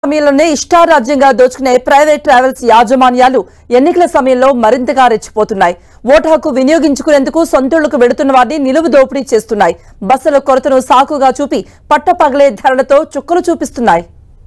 సమయంలోనే ఇష్టారాజ్యంగా దోచుకునే ప్రైవేట్ ట్రావెల్స్ యాజమాన్యాలు ఎన్నికల సమయంలో మరింతగా రెచ్చిపోతున్నాయి ఓటు హక్కు వినియోగించుకునేందుకు సొంతూళ్లకు వెడుతున్న వారిని నిలువు దోపిడీ చేస్తున్నాయి బస్సుల కొరతను సాకుగా చూపి పట్టపగలే ధరలతో చుక్కలు చూపిస్తున్నాయి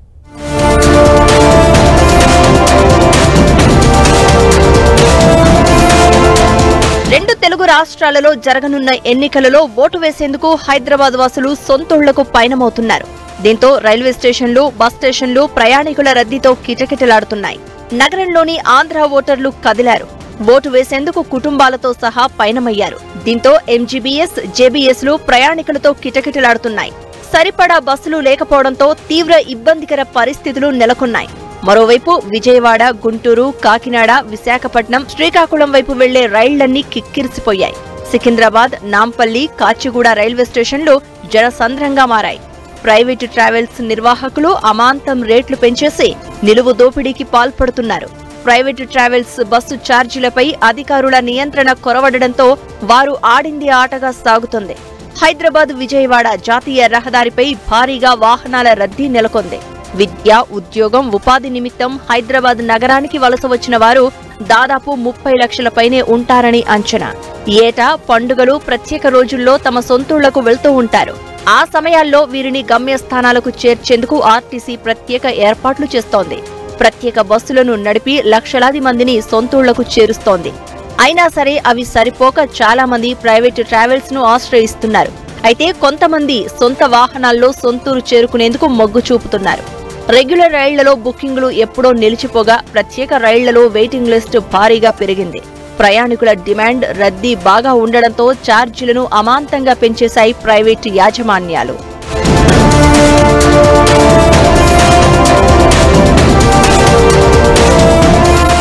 రెండు తెలుగు రాష్ట్రాలలో జరగనున్న ఎన్నికలలో ఓటు వేసేందుకు హైదరాబాద్ వాసులు సొంతూళ్లకు పయనమవుతున్నారు దీంతో రైల్వే స్టేషన్లు బస్ స్టేషన్లు ప్రయాణికుల రద్దీతో కిటకిటలాడుతున్నాయి నగరంలోని ఆంధ్ర ఓటర్లు కదిలారు ఓటు వేసేందుకు కుటుంబాలతో సహా పయనమయ్యారు దీంతో ఎంజీబీఎస్ జేబీఎస్ లు ప్రయాణికులతో కిటకిటలాడుతున్నాయి సరిపడా బస్సులు లేకపోవడంతో తీవ్ర ఇబ్బందికర పరిస్థితులు నెలకొన్నాయి మరోవైపు విజయవాడ గుంటూరు కాకినాడ విశాఖపట్నం శ్రీకాకుళం వైపు వెళ్లే రైళ్లన్నీ కిక్కిరిసిపోయాయి సికింద్రాబాద్ నాంపల్లి కాచిగూడ రైల్వే స్టేషన్లు జనసంద్రంగా మారాయి ప్రైవేటు ట్రావెల్స్ నిర్వాహకులు అమాంతం రేట్లు పెంచేసి నిలువు దోపిడీకి పాల్పడుతున్నారు ప్రైవేటు ట్రావెల్స్ బస్సు ఛార్జీలపై అధికారుల నియంత్రణ కొరవడడంతో వారు ఆడింది ఆటగా సాగుతుంది హైదరాబాద్ విజయవాడ జాతీయ రహదారిపై భారీగా వాహనాల రద్దీ నెలకొంది విద్య ఉద్యోగం ఉపాధి నిమిత్తం హైదరాబాద్ నగరానికి వలస వచ్చిన వారు దాదాపు ముప్పై లక్షల పైనే ఉంటారని అంచనా ఏటా పండుగలు ప్రత్యేక రోజుల్లో తమ సొంతూళ్లకు వెళ్తూ ఉంటారు ఆ సమయాల్లో వీరిని గమ్యస్థానాలకు చేర్చేందుకు ఆర్టీసీ ప్రత్యేక ఏర్పాట్లు చేస్తోంది ప్రత్యేక బస్సులను నడిపి లక్షలాది మందిని సొంతూళ్లకు చేరుస్తోంది అయినా సరే అవి సరిపోక చాలా మంది ప్రైవేటు ట్రావెల్స్ ను ఆశ్రయిస్తున్నారు అయితే కొంతమంది సొంత వాహనాల్లో సొంతూరు చేరుకునేందుకు మొగ్గు చూపుతున్నారు రెగ్యులర్ రైళ్లలో బుకింగ్లు ఎప్పుడో నిలిచిపోగా ప్రత్యేక రైళ్లలో వెయిటింగ్ లిస్ట్ భారీగా పెరిగింది ప్రయాణికుల డిమాండ్ రద్దీ బాగా ఉండడంతో ఛార్జీలను అమాంతంగా పెంచేశాయి ప్రైవేటు యాజమాన్యాలు